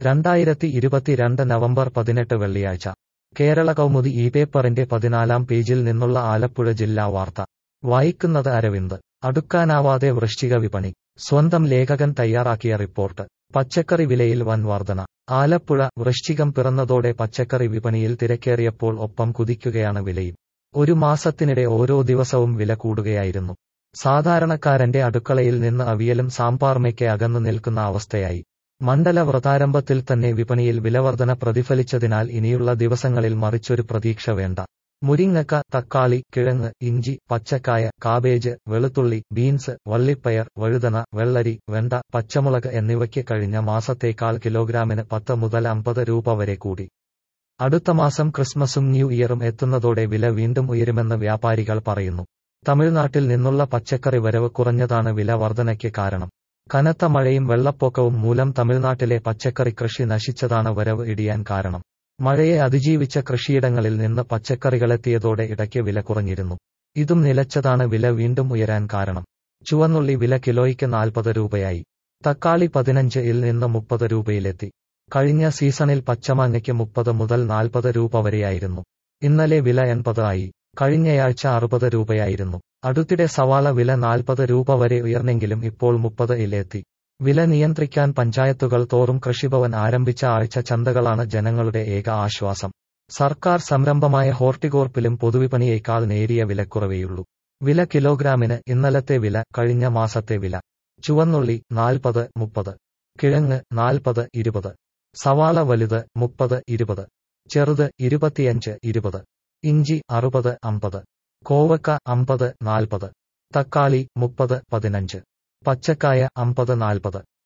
രണ്ടായിരത്തി ഇരുപത്തിരണ്ട് നവംബർ പതിനെട്ട് വെള്ളിയാഴ്ച കേരള കൗമുദി ഈ പേപ്പറിന്റെ പതിനാലാം പേജിൽ നിന്നുള്ള ആലപ്പുഴ ജില്ലാ വാർത്ത വായിക്കുന്നത് അരവിന്ദ് അടുക്കാനാവാതെ വൃശ്ചിക വിപണി സ്വന്തം ലേഖകൻ തയ്യാറാക്കിയ റിപ്പോർട്ട് പച്ചക്കറി വിലയിൽ വൻ വർധന ആലപ്പുഴ വൃശ്ചികം പിറന്നതോടെ പച്ചക്കറി വിപണിയിൽ തിരക്കേറിയപ്പോൾ ഒപ്പം കുതിക്കുകയാണ് വിലയും ഒരു മാസത്തിനിടെ ഓരോ ദിവസവും വില കൂടുകയായിരുന്നു സാധാരണക്കാരന്റെ അടുക്കളയിൽ നിന്ന് അവിയലും സാമ്പാർമയ്ക്ക് അകന്നു നിൽക്കുന്ന അവസ്ഥയായി മണ്ഡല വ്രതാരംഭത്തിൽ തന്നെ വിപണിയിൽ വിലവർധന പ്രതിഫലിച്ചതിനാൽ ഇനിയുള്ള ദിവസങ്ങളിൽ മറിച്ചൊരു പ്രതീക്ഷ വേണ്ട മുരിങ്ങക്ക തക്കാളി കിഴങ്ങ് ഇഞ്ചി പച്ചക്കായ കാബേജ് വെളുത്തുള്ളി ബീൻസ് വള്ളിപ്പയർ വഴുതന വെള്ളരി വെണ്ട പച്ചമുളക് എന്നിവയ്ക്ക് കഴിഞ്ഞ മാസത്തേക്കാൾ കിലോഗ്രാമിന് പത്ത് മുതൽ അമ്പത് രൂപ വരെ കൂടി അടുത്ത മാസം ക്രിസ്മസും ന്യൂ ഇയറും എത്തുന്നതോടെ വില വീണ്ടും ഉയരുമെന്ന് വ്യാപാരികൾ പറയുന്നു തമിഴ്നാട്ടിൽ നിന്നുള്ള പച്ചക്കറി വരവ് കുറഞ്ഞതാണ് വില വർധനയ്ക്ക് കാരണം കനത്ത മഴയും വെള്ളപ്പൊക്കവും മൂലം തമിഴ്നാട്ടിലെ പച്ചക്കറി കൃഷി നശിച്ചതാണ് വരവ് ഇടിയാൻ കാരണം മഴയെ അതിജീവിച്ച കൃഷിയിടങ്ങളിൽ നിന്ന് പച്ചക്കറികളെത്തിയതോടെ ഇടയ്ക്ക് വില കുറഞ്ഞിരുന്നു ഇതും നിലച്ചതാണ് വില വീണ്ടും ഉയരാൻ കാരണം ചുവന്നുള്ളി വില കിലോയ്ക്ക് നാൽപ്പത് രൂപയായി തക്കാളി പതിനഞ്ച് ഇൽ നിന്ന് മുപ്പത് രൂപയിലെത്തി കഴിഞ്ഞ സീസണിൽ പച്ചമാങ്ങയ്ക്ക് മുപ്പത് മുതൽ നാൽപ്പത് രൂപ വരെയായിരുന്നു ഇന്നലെ വില എൺപത് ആയി കഴിഞ്ഞയാഴ്ച അറുപത് രൂപയായിരുന്നു അടുത്തിടെ സവാള വില നാൽപ്പത് രൂപ വരെ ഉയർന്നെങ്കിലും ഇപ്പോൾ മുപ്പത് ഇലെത്തി വില നിയന്ത്രിക്കാൻ പഞ്ചായത്തുകൾ തോറും കൃഷിഭവൻ ആരംഭിച്ച ആഴ്ച ചന്തകളാണ് ജനങ്ങളുടെ ഏക ആശ്വാസം സർക്കാർ സംരംഭമായ ഹോർട്ടികോർപ്പിലും പൊതുവിപണിയേക്കാൾ നേരിയ വിലക്കുറവേയുള്ളൂ വില കിലോഗ്രാമിന് ഇന്നലത്തെ വില കഴിഞ്ഞ മാസത്തെ വില ചുവന്നുള്ളി നാൽപ്പത് മുപ്പത് കിഴങ്ങ് നാൽപ്പത് ഇരുപത് സവാള വലുത് മുപ്പത് ഇരുപത് ചെറുത് ഇരുപത്തിയഞ്ച് ഇരുപത് ഇഞ്ചി അറുപത് അമ്പത് കോവക്ക അമ്പത് നാൽപ്പത് തക്കാളി മുപ്പത് പതിനഞ്ച് പച്ചക്കായ അമ്പത് നാൽപ്പത്